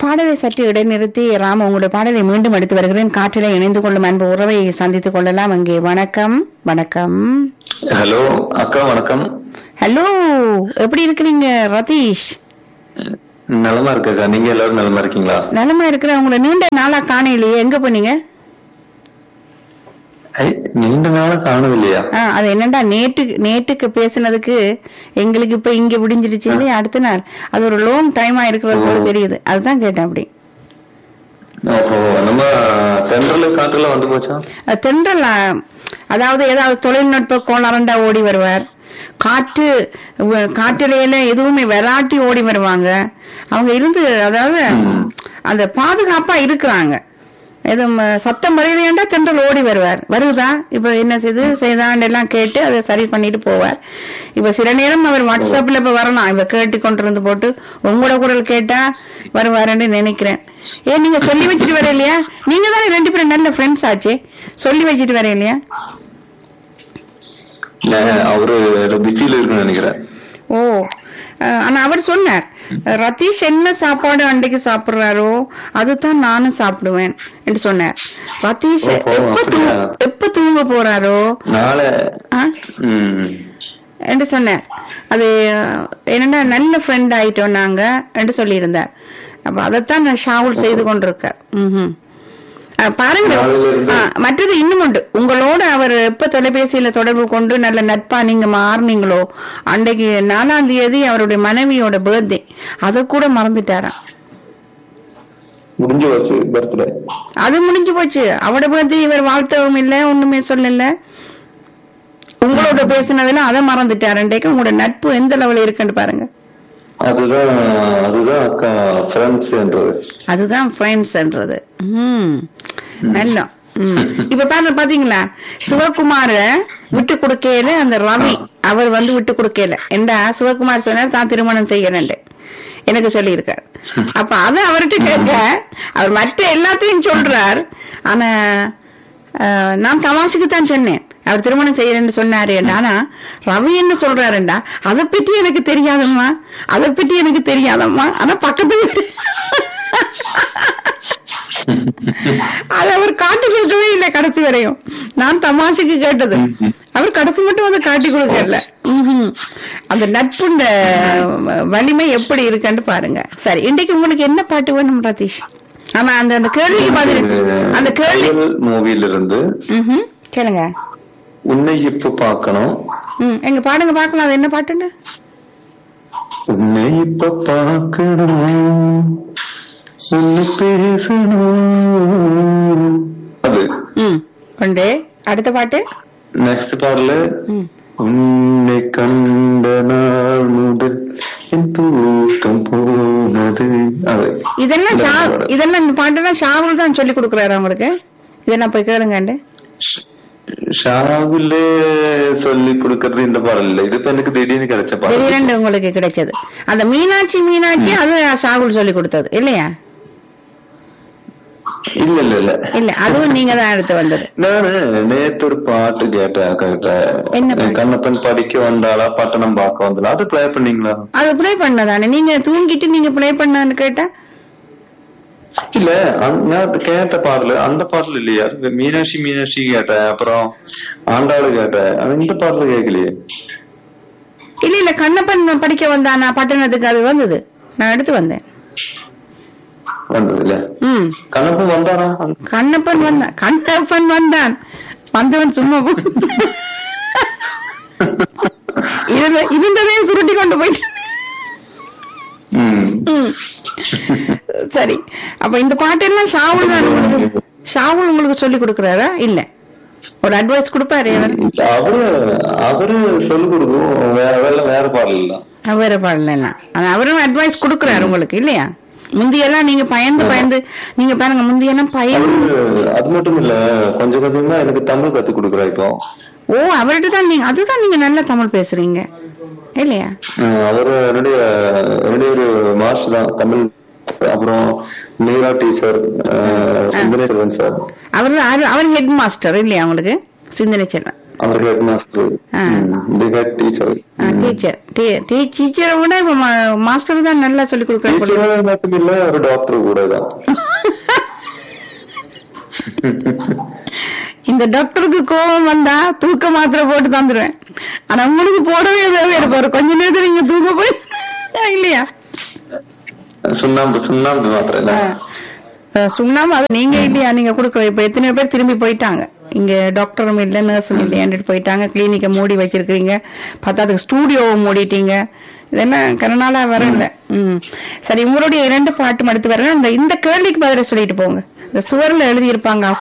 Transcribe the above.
பாடலை சற்று இடைநிறுத்தி ராம உங்களுடைய பாடலை மீண்டும் எடுத்து வருகிறேன் காற்றிலே இணைந்து கொள்ளும் அன்பு உறவை சந்தித்துக் கொள்ளலாம் அங்கே வணக்கம் வணக்கம் ஹலோ அக்கா வணக்கம் ஹலோ எப்படி இருக்கிறீங்க ரதீஷ் நலமா இருக்கக்கா நீங்க எல்லாரும் நலமா இருக்கீங்களா நலமா இருக்கிற உங்களை நீண்ட நாளா காணையிலேயே எங்க போனீங்க ஐ, நீண்ட நாளா காணவில்லையா ஆ, அது என்னடா நேற்று நேற்றுக்கு பேசினதுக்கு எங்களுக்கு இப்ப இங்க விடிஞ்சிருச்சு இல்லையா அடுத்த நாள் அது ஒரு லாங் டைமா இருக்கிறது போல தெரியுது அதுதான் கேட்டேன் அப்படி ஓஹோ நம்ம தென்றல காற்றுல வந்து போச்சா அது தென்றல் ஆ, அதாவது ஏதாவது தொழில்நுட்ப கோளாறண்டா ஓடி வருவார் காற்று வ- காற்றிலையில எதுவுமே வெராட்டி ஓடி வருவாங்க அவங்க இருந்து அதாவது அந்த பாதுகாப்பா இருக்கிறாங்க எதுவும் அஹ், சத்தம் வரையிலேண்டா தென்றல் ஓடி வருவார் வருதா இப்ப என்ன செய்து செய்தான் எல்லாம் கேட்டு அதை சரி பண்ணிட்டு போவார் இப்ப சில நேரம் அவர் வாட்ஸ்அப்ல இப்ப வரலாம் இப்ப கேட்டு கொண்டிருந்து போட்டு உங்களோட குரல் கேட்டா வருவாருன்னு நினைக்கிறேன் ஏன் நீங்க சொல்லி வச்சுட்டு வர இல்லையா நீங்க தானே ரெண்டு பேரும் நல்ல ஃப்ரெண்ட்ஸ் ஆச்சே சொல்லி வச்சுட்டு வர இல்லையா இல்ல அவரு பிஸியில இருக்குன்னு நினைக்கிறேன் ஓ அஹ், ஆனா அவர் சொன்னார் ரதீஷ் என்ன சாப்பாடு அன்றைக்கு சாப்பிடுறாரோ அதுதான் நானும் சாப்பிடுவேன் என்று சொன்னார் ரதீஷ் ஓஹோ, எப்ப அப்படியா? தூ- எப்ப தூங்க போறாரோ நாளை ஆ? ம், என்று சொன்னார் அது அஹ், என்னன்னா நல்ல ஃப்ரெண்ட் ஆயிட்டோம் நாங்க என்று சொல்லியிருந்தார் அப்ப அதைத்தான் நான் ஷாவுல் செய்து கொண்டிருக்கார் ம்ஹும். அஹ், பாருங்க நாளையில இருந்து- ஆ, மற்றது இன்னும் உண்டு உங்களோட அவர் எப்ப தொலைபேசியில தொடர்பு கொண்டு நல்ல நட்பா நீங்க மாறுனீங்களோ அன்றைக்கு நாலாம் தேதி அவருடைய மனைவியோட பர்த்டே அதை கூட மறந்துட்டாராம் முடிஞ்சு வச்சு பர்த்டே அது முடிஞ்சு போச்சு அவட பர்த்டே இவர் வாழ்த்தவும் இல்ல ஒண்ணுமே சொல்லல உங்களோட பேசினதுல அதை மறந்துட்டாரு இன்றைக்கு உங்களோட நட்பு எந்த லெவலில் இருக்குன்னு பாருங்க அதுதான் அதுதான் அக்கா ஃப்ரெண்ட்ஸ்ன்றது அதுதான் ஃப்ரெண்ட்ஸ்ன்றது ம் நல்ல ம். இப்ப பாருங்க பாத்தீங்களா சிவகுமார விட்டு கொடுக்கையில அந்த ரவி அவர் வந்து விட்டு கொடுக்கல என்ன சிவகுமார் சொன்னார் தான் திருமணம் செய்யறேன் எனக்கு சொல்லியிருக்கார் அப்ப அது அவர்கிட்ட கேட்க அவர் மற்ற எல்லாத்தையும் சொல்றார் ஆனா அஹ், நான் தமாஷுக்கு தான் சொன்னேன் அவர் திருமணம் செய்யறேன்னு சொன்னாரு ஆனா ரவி என்ன சொல்றாருண்டா அதை பத்தி எனக்கு தெரியாதம்மா அதை பத்தி எனக்கு தெரியாதம்மா ஆனா பக்கத்து வீட்டு அது அவர் காட்டி கொடுக்கவே இல்லை கடைசி வரையும் நான் தமாஷுக்கு கேட்டது அவர் கடைசி மட்டும் அதை காட்டி கொடுக்கல ம்ஹும். அந்த நட்புண்ட வலிமை எப்படி இருக்குன்னு பாருங்க சரி இன்னைக்கு உங்களுக்கு என்ன பாட்டு வேணும் ரதீஷ் ஆமா அந்த அந்த கேள்விக்கு பதில் அந்த கேள்வி மூவில இருந்து ம்ஹும். கேளுங்க உன்னை இப்ப பார்க்கணும் ம் எங்க பாடுங்க பார்க்கலாம் அது என்ன பாட்டுன்னு உன்னை இப்ப பார்க்கணும் உன்னை பேசணும் அது ம் கொண்டு அடுத்த பாட்டு நெக்ஸ்ட் பாடல ம் உன்னை கண்ட நாள் முதல் என் தூக்கம் போனது அது இதெல்லாம் இந்த ஷா பாடல். இதெல்லாம் இந்த பாட்டுலாம் ஷாவுல் தான் சொல்லி கொடுக்குறாரு அவங்களுக்கு இதெல்லாம் போய் கேளுங்கண்டு ஷாவில சொல்லி கொடுக்கறது இந்த பாடல் இல்ல இது இப்ப எனக்கு திடீர்னு கிடைச்ச பாடல் திடீரென்று உங்களுக்கு கிடைச்சது அந்த மீனாட்சி மீனாட்சி அது ஷாகுல் சொல்லி கொடுத்தது இல்லையா இல்ல இல்ல இல்ல இல்ல அதுவும் நீங்க தான் எடுத்து வந்தது நானு நேத்து ஒரு பாட்டு கேட்டேன் அக்கா கிட்ட என்ன பாட்டு? கண்ணப்பன் படிக்க வந்தாளா பட்டணம் பார்க்க வந்தாளா அது ப்ளே பண்ணீங்களா அது ப்ளே பண்ணதானே நீங்க தூங்கிட்டு நீங்க ப்ளே பண்ணான்னு கேட்டா இல்ல அந்த- நான் இப்ப கேட்ட பாடல அந்த பாடல் இல்லையா அது மீனாட்சி மீனாட்சி கேட்டேன் அப்புறம் ஆண்டாளு கேட்டேன் அது இந்த பாடல கேட்கலையே இல்ல இல்ல கண்ணப்பன் படிக்க வந்தானா பட்டணத்துக்கு அது வந்தது நான் எடுத்து வந்தேன் வந்தது இல்ல ம் கண்ணப்பன் வந்தாரா கண்ணப்பன் வந்தான் கண்ணப்பன் வந்தான் வந்தவன் சும்மா போ- இருந்த- இருந்ததையும் சுருட்டி கொண்டு போயிட்டு ம். ம். சரி அப்ப இந்த பாட்டெல்லாம் ஷாவுல் தான் உங்களுக்கு ஷாவுல் உங்களுக்கு சொல்லி கொடுக்கறாரா இல்ல ஒரு அட்வைஸ் கொடுப்பாரு அவர் அவரு அவரு சொல்லி கொடுக்கும் வேற வேற வேற பாடல் தான் அவர பாடலாம் ஆனா அவரும் அட்வைஸ் கொடுக்கறாரு உங்களுக்கு இல்லையா முந்தியெல்லாம் நீங்க பயந்து பயந்து நீங்க பாருங்க முந்தியெல்லாம் பயந்து அவரு அது மட்டும் இல்ல கொஞ்சம் கொஞ்சமா எனக்கு தமிழ் கத்து கொடுக்குறா இப்போ ஓ அவர்கிட்ட தான் நீங்க அதுதான் நீங்க நல்லா தமிழ் பேசுறீங்க இல்லையா அஹ் அவரு என்னுடைய என்னுடைய ஒரு மாஸ்டர் தான் தமிழ் அப்புறம் மீரா டீச்சர் சுந்தரேஸ்வரன் சார் அவர் அவர் ஹெட் மாஸ்டர் இல்லையா உங்களுக்கு சிந்தனை செல்வன் அவர் ஹெட் மாஸ்டர் ஆ. இந்த ஹெட் டீச்சர் டீச்சர் டீச்சரை விட இப்ப மாஸ்டர் தான் நல்லா சொல்லி கொடுக்குறாங்க டீச்சர் மட்டும் இல்ல ஒரு டாக்டர் கூட தான் இந்த டாக்டருக்கு கோபம் வந்தா தூக்க மாத்திரை போட்டு தந்துருவேன் ஆனா உங்களுக்கு போடவே தேவை இருக்கு ஒரு கொஞ்ச நேரத்துல நீங்க தூக்க போய் இல்லையா சுண்ணாம்பு சுண்ணாம்பு மாத்திரம் இல்ல அஹ் சுண்ணாம்பு அது நீங்க இல்லையா நீங்க கொடுக்குற இப்ப எத்தனை பேர் திரும்பி போயிட்டாங்க இங்க டாக்டரும் இல்ல நர்ஸும் இல்லையான்னு போயிட்டாங்க கிளினிக்க மூடி வச்சிருக்கீங்க பத்தாதுக்கு ஸ்டூடியோவை மூடிட்டீங்க இதெல்லாம் கரனால வரல ம் சரி உங்களுடைய இரண்டு பாட்டு மடுத்து வரேன் இந்த இந்த கேள்விக்கு பதில சொல்லிட்டு போங்க இந்த சுவர்ல எழுதி இருப்பாங்க